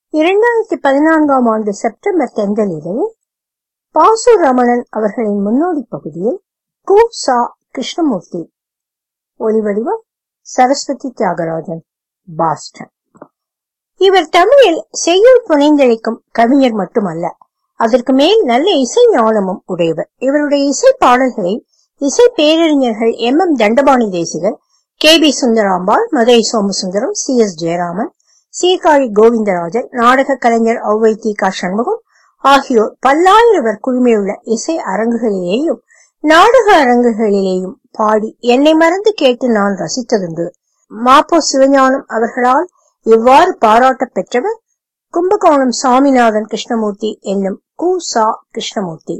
இரண்டாயிரத்தி பதினான்காம் ஆண்டு செப்டம்பர் தென்றலில் பாசு ரமணன் அவர்களின் முன்னோடி பகுதியில் கு சா கிருஷ்ணமூர்த்தி ஒலிவடிவம் சரஸ்வதி தியாகராஜன் பாஸ்டன் இவர் தமிழில் செய்யுள் புனைந்தளிக்கும் கவிஞர் மட்டுமல்ல அதற்கு மேல் நல்ல இசை ஞானமும் உடையவர் இவருடைய இசை பாடல்களை இசை பேரறிஞர்கள் M M Dandapani Desikar K B Sundarambal Madurai Somasundaram C S Jayaraman Sirkazhi Govindarajan நாடக கலைஞர் ஔவை தி க சண்முகம் ஆகியோர் பல்லாயிரவர் குழுமியுள்ள இசை அரங்குகளிலேயும் நாடக அரங்குகளிலேயும் பாடி என்னை மறந்து கேட்டு நான் ரசித்ததுண்டு மாப்போ சிவஞானம் அவர்களால் இவ்வாறு பாராட்ட பெற்றவர் கும்பகோணம் சாமிநாதன் கிருஷ்ணமூர்த்தி என்னும் கு சா கிருஷ்ணமூர்த்தி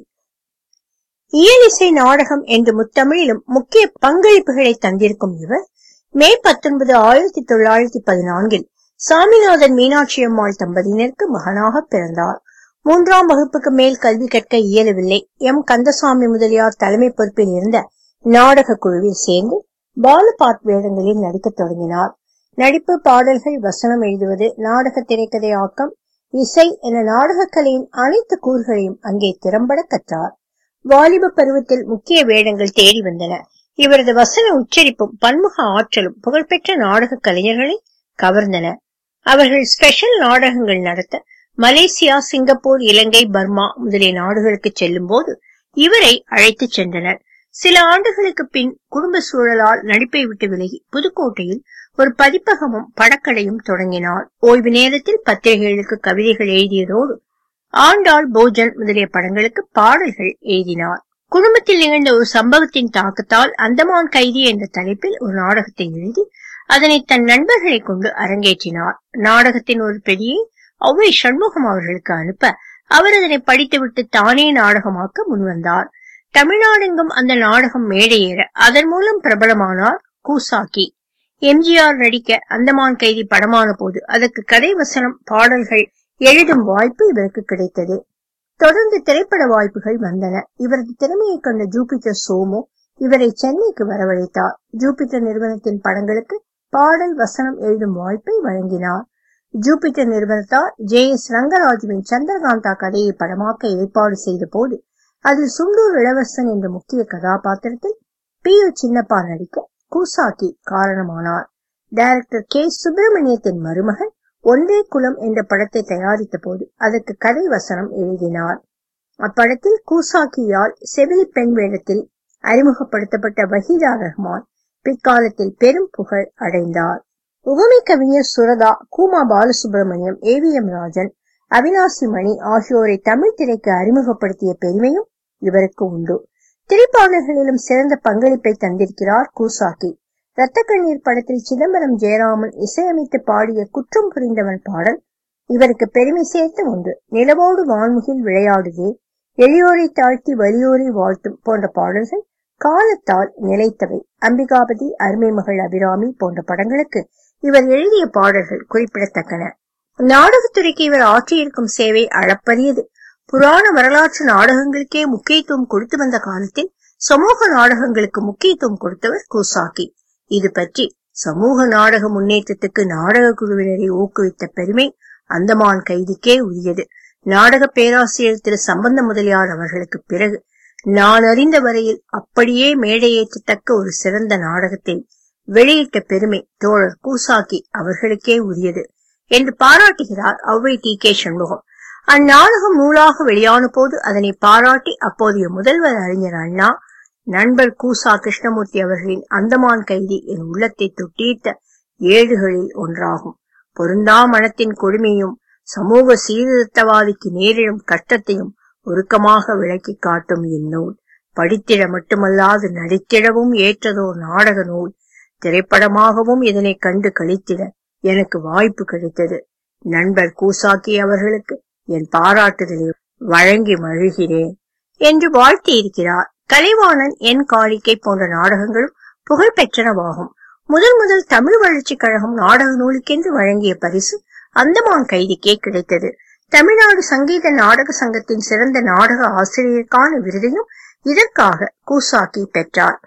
இயலிசை நாடகம் என்று முத்தமிழிலும் முக்கிய பங்களிப்புகளை தந்திருக்கும் இவர் மே பத்தொன்பது ஆயிரத்தி தொள்ளாயிரத்தி பதினான்கில் சாமிநாதன் மீனாட்சி அம்மாள் தம்பதியினருக்கு மகனாக பிறந்தார் மூன்றாம் வகுப்புக்கு மேல் கல்வி கற்க இயலவில்லை எம் கந்தசாமி முதலியார் தலைமை பொறுப்பில் இருந்த நாடக குழுவில் சேர்ந்து பாலுபாட் வேடங்களில் நடிக்கத் தொடங்கினார் நடிப்பு பாடல்கள் வசனம் எழுதுவது நாடக திரைக்கதை ஆக்கம் இசை என நாடகக்கலையின் அனைத்து கூறுகளையும் அங்கே திறம்பட கற்றார் வாலிப பருவத்தில் முக்கிய வேடங்கள் தேடி வந்தன இவரது வசன உச்சரிப்பும் பன்முக ஆற்றலும் புகழ்பெற்ற நாடக கலைஞர்களை கவர்ந்தன அவர்கள் ஸ்பெஷல் நாடகங்கள் நடத்த மலேசியா சிங்கப்பூர் இலங்கை பர்மா முதலிய நாடுகளுக்கு செல்லும் போது இவரை அழைத்து சென்றனர் சில ஆண்டுகளுக்கு பின் குடும்ப சூழலால் நடிப்பை விட்டு விலகி புதுக்கோட்டையில் ஒரு பதிப்பகமும் படக்கடையும் தொடங்கினார் ஓய்வு நேரத்தில் பத்திரிகைகளுக்கு கவிதைகள் எழுதியதோடு ஆண்டாள் போஜன் முதலிய படங்களுக்கு பாடல்கள் எழுதினார் குடும்பத்தில் நிகழ்ந்த ஒரு சம்பவத்தின் தாக்கத்தால் அந்தமான் கைதி என்ற தலைப்பில் ஒரு நாடகத்தை எழுதி அதனை தன் நண்பர்களை கொண்டு அரங்கேற்றினார் நாடகத்தின் ஒரு பெரியை ஔவை சண்முகம் அவர்களுக்கு அனுப்ப அவர் அதனை படித்துவிட்டு தானே நாடகமாக்க முன்வந்தார் தமிழ்நாடெங்கும் அந்த நாடகம் மேடையேற அதன் மூலம் பிரபலமானார் கூசாக்கி எம்ஜிஆர் நடிக்க அந்தமான் கைதி படமான போது அதற்கு கதை வசனம் பாடல்கள் எழுதும் வாய்ப்பு இவருக்கு கிடைத்தது தொடர்ந்து திரைப்பட வாய்ப்புகள் வந்தன இவரது திறமையை கண்ட ஜூபிட்டர் சோமு இவரை சென்னைக்கு வரவழைத்தார் ஜூபிட்டர் நிறுவனத்தின் படங்களுக்கு பாடல் வசனம் எழுதும் வாய்ப்பை வழங்கினார் ஜூபிட்டர் நிறுவனத்தார் ஜே எஸ் ரங்கராஜுவின் சந்திரகாந்தா கதையை படமாக்க ஏற்பாடு செய்த போது அதில் சுண்டூர் இளவரசன் என்ற முக்கிய கதாபாத்திரத்தில் பி யு சின்னப்பா நடிக்க கூசாக்கி காரணமானார் டைரக்டர் கே சுப்பிரமணியத்தின் மருமகன் ஒன்றே குலம் என்ற படத்தை தயாரித்த போது அதற்கு கதை வசனம் எழுதினார் அப்படத்தில் கூசாக்கியால் செவிலி பெண் வேடத்தில் அறிமுகப்படுத்தப்பட்ட வஹீதா ரஹ்மான் பிற்காலத்தில் பெரும் புகழ் அடைந்தார் உவமை கவிஞர் சுரதா கூமா Balasubramaniam A V M Rajan Avinashi Mani ஆகியோரை தமிழ் திரைக்கு அறிமுகப்படுத்திய பெருமையும் இவருக்கு உண்டு திரைப்பாடல்களிலும் சிறந்த பங்களிப்பை தந்திருக்கிறார் கூசாக்கி ரத்த கண்ணீர் படத்தில் சிதம்பரம் ஜெயராமன் இசையமைத்து பாடிய குற்றம் புரிந்தவன் பாடல் இவருக்கு பெருமை சேர்த்து உண்டு நிலவோடு வான்முகில் விளையாடுதே எளியோரை தாழ்த்தி வலியோரை வாழ்த்தும் போன்ற பாடல்கள் காலத்தால் நிலைத்தவை அம்பிகாபதி அருமை மகள் அபிராமி போன்ற படங்களுக்கு இவர் எழுதிய பாடல்கள் குறிப்பிடத்தக்கன நாடகத்துறைக்கு இவர் ஆற்றியிருக்கும் சேவை அளப்பரியது புராண வரலாற்று நாடகங்களுக்கே முக்கியத்துவம் கொடுத்து வந்த காலத்தில் சமூக நாடகங்களுக்கு முக்கியத்துவம் கொடுத்தவர் கூசாக்கி இது பற்றி சமூக நாடக முன்னேற்றத்துக்கு நாடக குழுவினரை ஊக்குவித்த பெருமை அந்தமான் கைதிக்கே உரியது நாடக பேராசிரியர் திரு சம்பந்த முதலியார் அவர்களுக்கு பிறகு நான் அறிந்த வரையில் அப்படியே மேடையேற்றத்தக்க ஒரு சிறந்த நாடகத்தை வெளியிட்ட பெருமை தோழர் கூசாக்கி அவர்களுக்கே உரியது என்று பாராட்டுகிறார் ஔவை டி கே சண்முகம் அந்நாடகம் நூலாக வெளியான போது அதனை பாராட்டி அப்போதைய முதல்வர் அறிஞர் அண்ணா நண்பர் கூசா கிருஷ்ணமூர்த்தி அவர்களின் அந்தமான் கைதி என் உள்ளத்தை தொட்டீர்த்த ஏடுகளில் ஒன்றாகும் பொருந்தா மனத்தின் கொடுமையும் சமூக சீர்திருத்தவாதிக்கு நேரிடும் கஷ்டத்தையும் உருக்கமாக விளக்கி காட்டும் இந்நூல் படித்திட மட்டுமல்லாது நடித்திடவும் ஏற்றதோர் நாடக நூல் திரைப்படமாகவும் இதனை கண்டு கழித்திட எனக்கு வாய்ப்பு கிடைத்தது நண்பர் கூசாக்கி அவர்களுக்கு என் பாராட்டுதலை வழங்கி மழுகிறேன் என்று வாழ்த்தியிருக்கிறார் கலைவாணன் என் காணிக்கை போன்ற நாடகங்களும் புகழ் பெற்றனவாகும் முதல் முதல் தமிழ் வளர்ச்சி கழகம் நாடக நூலுக்கென்று வழங்கிய பரிசு அந்தமான் கைதிக்கே கிடைத்தது தமிழ்நாடு சங்கீத நாடக சங்கத்தின் சிறந்த நாடக ஆசிரியருக்கான விருதையும் இதற்காக கூசாக்கி பெற்றார்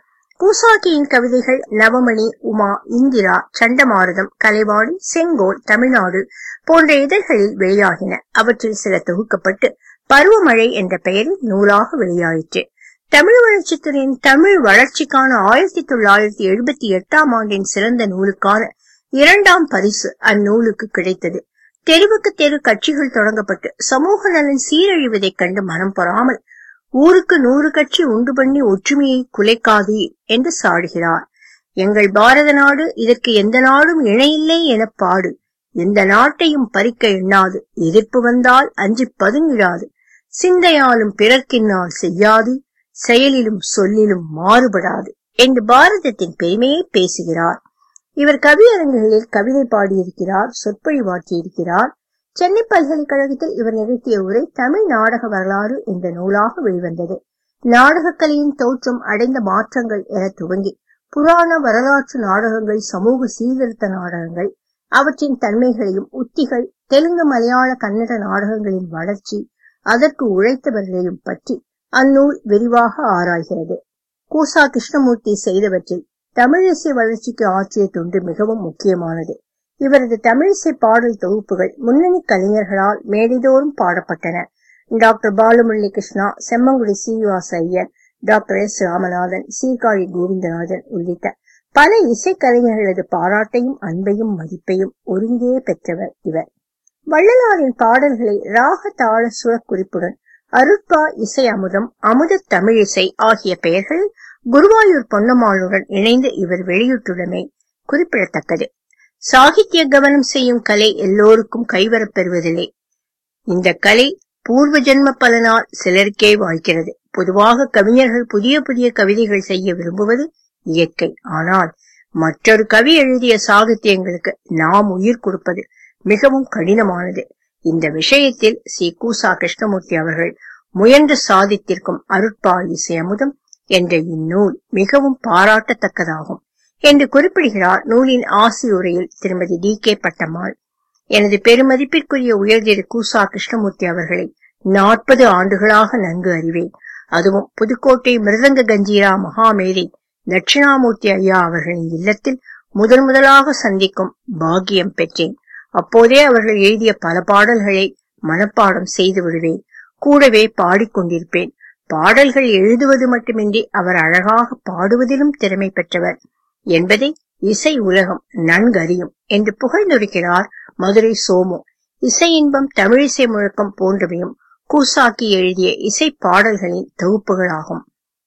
பூசாக்கியின் கவிதைகள் நவமணி உமா இந்திரா சண்டமாருதம் கலைவாணி செங்கோல் தமிழ்நாடு போன்ற இதழ்களில் வெளியாகின அவற்றில் சில தொகுக்கப்பட்டு பருவமழை என்ற பெயரில் நூலாக வெளியாயிற்று தமிழ் வளர்ச்சித்துறையின் தமிழ் வளர்ச்சிக்கான ஆயிரத்தி தொள்ளாயிரத்தி எழுபத்தி எட்டாம் ஆண்டின் சிறந்த நூலுக்கான இரண்டாம் பரிசு அந்நூலுக்கு கிடைத்தது தெருவுக்கு தெரு கட்சிகள் தொடங்கப்பட்டு சமூக நலன் சீரழிவதைக் கண்டு மனம் பொறாமல் ஊருக்கு நூறு கட்சி உண்டு பண்ணி ஒற்றுமையை குலைக்காதே என்று சாடுகிறார் எங்கள் பாரத நாடு இதற்கு எந்த நாடும் இணையில்லை என பாடு எந்த நாட்டையும் பறிக்க எண்ணாது எதிர்ப்பு வந்தால் அஞ்சி பதுங்கிடாது சிந்தையாலும் பிறர்க்கின்னால் செய்யாது செயலிலும் சொல்லிலும் மாறுபடாது என்று பாரதத்தின் பெருமையை பேசுகிறார் இவர் கவியரங்குகளில் கவிதை பாடியிருக்கிறார் சொற்பொழிவாற்றியிருக்கிறார் சென்னை பல்கலைக்கழகத்தில் இவர் நிகழ்த்திய உரை தமிழ் நாடக வரலாறு என்ற நூலாக வெளிவந்தது நாடகக்கலையின் தோற்றம் அடைந்த மாற்றங்கள் என துவங்கி புராண வரலாற்று நாடகங்கள் சமூக சீர்திருத்த நாடகங்கள் அவற்றின் தன்மைகளையும் உத்திகள் தெலுங்கு மலையாள கன்னட நாடகங்களின் வளர்ச்சி அதற்கு உழைத்தவர்களையும் பற்றி அந்நூல் விரிவாக ஆராய்கிறது கூசா கிருஷ்ணமூர்த்தி செய்தவற்றில் தமிழிசை வளர்ச்சிக்கு ஆற்றிய தொண்டு மிகவும் முக்கியமானது இவரது தமிழிசை பாடல் தொகுப்புகள் முன்னணி கலைஞர்களால் மேடைதோறும் பாடப்பட்டன doctor Balamurali Krishna Semmangudi Srinivasa Iyer doctor S Ramanathan Sirkazhi Govindanathan உள்ளிட்ட பல இசைக்கலைஞர்களது பாராட்டையும் அன்பையும் மதிப்பையும் ஒருங்கே பெற்றவர் இவர் வள்ளலாரின் பாடல்களை ராக தாள சுரக்குறிப்புடன் அருட்பா இசை அமுதம் அமுத தமிழிசை ஆகிய பெயர்களில் குருவாயூர் பொன்னம்மாளுடன் இணைந்து இவர் வெளியிட்டுள்ளமை குறிப்பிடத்தக்கது சாகித்ய கவனம் செய்யும் கலை எல்லோருக்கும் கைவரப் பெறுவதில்லை இந்த கலை பூர்வ ஜென்ம பலனால் சிலருக்கே வாய்க்கிறது பொதுவாக கவிஞர்கள் புதிய புதிய கவிதைகள் செய்ய விரும்புவது இயற்கை ஆனால் மற்றொரு கவி எழுதிய சாகித்யங்களுக்கு நாம் உயிர் கொடுப்பது மிகவும் கடினமானது இந்த விஷயத்தில் சி கூசா கிருஷ்ணமூர்த்தி அவர்கள் முயன்று சாதித்திருக்கும் அருட்பா இசை அமுதம் என்ற இந்நூல் மிகவும் பாராட்டத்தக்கதாகும் என்று குறிப்பிடுகிறார் நூலின் ஆசியுரையில் திருமதி டி கே பட்டம்மாள் எனது பெருமதிப்பிற்குரிய உயர்திரு கூசா கிருஷ்ணமூர்த்தி அவர்களை நாற்பது ஆண்டுகளாக நன்கு அறிவேன் அதுவும் புதுக்கோட்டை மிருதங்க கஞ்சீரா மகாமேரி தட்சிணாமூர்த்தி ஐயா அவர்களின் இல்லத்தில் முதன் முதலாக சந்திக்கும் பாக்கியம் பெற்றேன் அப்போதே அவர்கள் எழுதிய பல பாடல்களை மனப்பாடம் செய்து விடுவேன் கூடவே பாடிக்கொண்டிருப்பேன் பாடல்கள் எழுதுவது மட்டுமின்றி அவர் அழகாக பாடுவதிலும் திறமை பெற்றவர் என்பதை இசை உலகம் நன்கறியும் என்று புகழ்ந்துரைக்கிறார் மதுரை சோமு இசை இன்பம் தமிழிசை முழக்கம் போன்றவையும் கூசாக்கி எழுதிய இசை பாடல்களின் தொகுப்புகளாகும்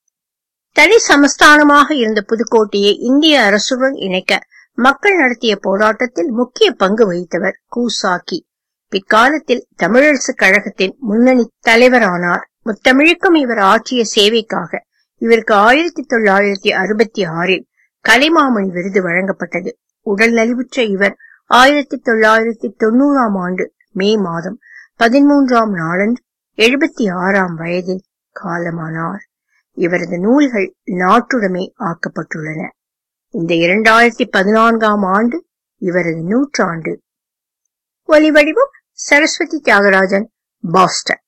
தனி சமஸ்தானமாக இருந்த புதுக்கோட்டையை இந்திய அரசுடன் இணைக்க மக்கள் நடத்திய போராட்டத்தில் முக்கிய பங்கு வகித்தவர் கூசாக்கி பிற்காலத்தில் தமிழரசு கழகத்தின் முன்னணி தலைவரானார் முத்தமிழுக்கும் இவர் ஆற்றிய சேவைக்காக இவருக்கு ஆயிரத்தி தொள்ளாயிரத்தி அறுபத்தி ஆறில் கலைமாமணி விருது வழங்கப்பட்டது உடல் நலிவுற்ற இவர் ஆயிரத்தி தொள்ளாயிரத்தி தொண்ணூறாம் ஆண்டு மே மாதம் பதிமூன்றாம் நாளன்று எழுபத்தி ஆறாம் வயதில் காலமானார் இவரது நூல்கள் நாட்டுடைமை ஆக்கப்பட்டுள்ளன இந்த இரண்டாயிரத்தி பதினான்காம் ஆண்டு இவரது நூற்றாண்டு ஒலிவடிவம் சரஸ்வதி தியாகராஜன் பாஸ்டன்